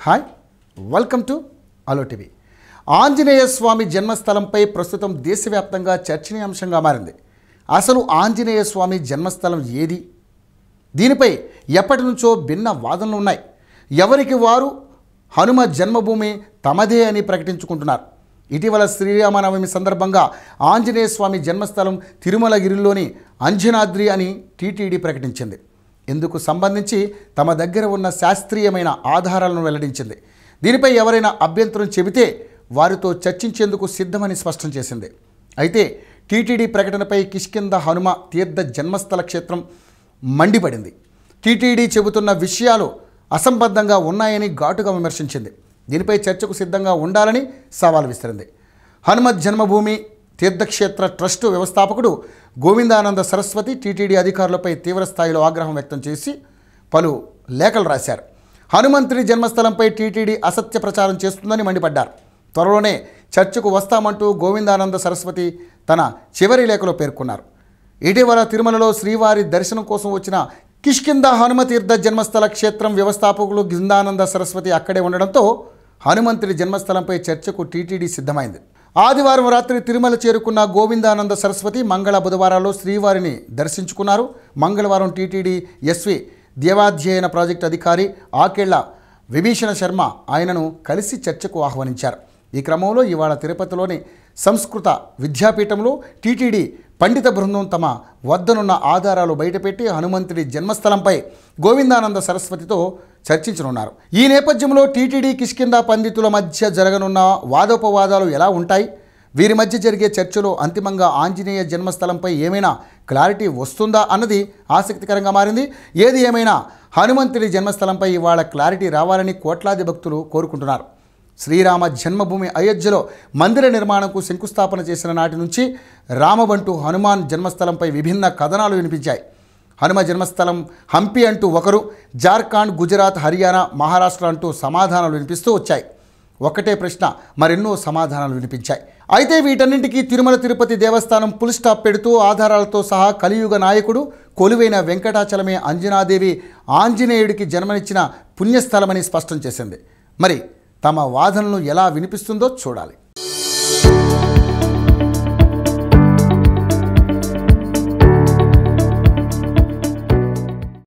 hi welcome to అలో TV Anjaneya Swami జన్మస్థలంపై ప్రస్తుతం దేశవ్యాప్తంగా చర్చనీయాంశంగా మారింది అసలు ఆంజనేయ స్వామి జన్మస్థలం ఏది దీనిపై ఎప్పటి నుంచో భిన్న వాదనలు ఉన్నాయి ఎవరికి వారు హనుమ జన్మభూమి తమదే అని ప్రకటించుకుంటున్నారు ఇటీవల శ్రీరామనవమి సందర్భంగా ఆంజనేయ స్వామి జన్మస్థలం తిరుమలగిరిలోని అంజనాద్రి అని టీటీడీ ప్రకటించింది ఇందుకు సంబంధించి తమ దగ్గర ఉన్న శాస్త్రీయమైన ఆధారాలను వెల్లడించింది దీనిపై ఎవరైనా అభ్యంతరం చెబితే వారితో చర్చించేందుకు సిద్ధమని స్పష్టం చేసింది అయితే టీటీడీ ప్రకటనపై కిష్కింద హనుమ తీర్థ జన్మస్థల క్షేత్రం మండిపడింది టీటీడీ చెబుతున్న విషయాలు అసంబద్ధంగా ఉన్నాయని ఘాటుగా విమర్శించింది దీనిపై చర్చకు సిద్ధంగా ఉండాలని సవాల్ విసిరింది హనుమత్ జన్మభూమి తీర్థక్షేత్ర ట్రస్టు వ్యవస్థాపకుడు గోవిందానంద సరస్వతి టీటీడీ అధికారులపై తీవ్ర స్థాయిలో ఆగ్రహం వ్యక్తం చేసి పలు లేఖలు రాశారు హనుమంతుడి జన్మస్థలంపై టీటీడీ అసత్య ప్రచారం చేస్తుందని మండిపడ్డారు త్వరలోనే చర్చకు వస్తామంటూ గోవిందానంద సరస్వతి తన చివరి లేఖలో పేర్కొన్నారు ఇటీవల తిరుమలలో శ్రీవారి దర్శనం కోసం వచ్చిన కిష్కింద హనుమతీర్థ జన్మస్థల క్షేత్రం వ్యవస్థాపకులు గిందానంద సరస్వతి అక్కడే ఉండడంతో హనుమంతుడి జన్మస్థలంపై చర్చకు టీటీడీ సిద్ధమైంది ఆదివారం రాత్రి తిరుమల చేరుకున్న గోవిందానంద సరస్వతి మంగళ బుధవారాల్లో శ్రీవారిని దర్శించుకున్నారు మంగళవారం టీటీడీ ఎస్వి దేవాధ్యయన ప్రాజెక్టు అధికారి ఆకేళ్ల విభీషణ శర్మ ఆయనను కలిసి చర్చకు ఆహ్వానించారు ఈ క్రమంలో ఇవాళ తిరుపతిలోని సంస్కృత విద్యాపీఠంలో టీటీడీ పండిత బృందం తమ వద్దనున్న ఆధారాలు బయటపెట్టి హనుమంతుడి జన్మస్థలంపై గోవిందానంద సరస్వతితో చర్చించనున్నారు ఈ నేపథ్యంలో టీటీడీ కిష్కింద పండితుల మధ్య జరగనున్న వాదోపవాదాలు ఎలా ఉంటాయి వీరి మధ్య జరిగే చర్చలో అంతిమంగా ఆంజనేయ జన్మస్థలంపై ఏమైనా క్లారిటీ వస్తుందా అన్నది ఆసక్తికరంగా మారింది ఏది ఏమైనా హనుమంతుడి జన్మస్థలంపై ఇవాళ క్లారిటీ రావాలని కోట్లాది భక్తులు కోరుకుంటున్నారు శ్రీరామ జన్మభూమి అయోధ్యలో మందిర నిర్మాణంకు శంకుస్థాపన చేసిన నాటి నుంచి రామబంటూ హనుమాన్ జన్మస్థలంపై విభిన్న కథనాలు వినిపించాయి హనుమ జన్మస్థలం హంపి అంటూ ఒకరు జార్ఖండ్ గుజరాత్ హర్యానా మహారాష్ట్ర అంటూ సమాధానాలు వినిపిస్తూ వచ్చాయి ఒకటే ప్రశ్న మరెన్నో సమాధానాలు వినిపించాయి అయితే వీటన్నింటికీ తిరుమల తిరుపతి దేవస్థానం పుల్ స్టాప్ పెడుతూ ఆధారాలతో సహా కలియుగ నాయకుడు కొలువైన వెంకటాచలమే అంజనాదేవి ఆంజనేయుడికి జన్మనిచ్చిన పుణ్యస్థలమని స్పష్టం చేసింది మరి తమ వాదనలు ఎలా వినిపిస్తుందో చూడాలి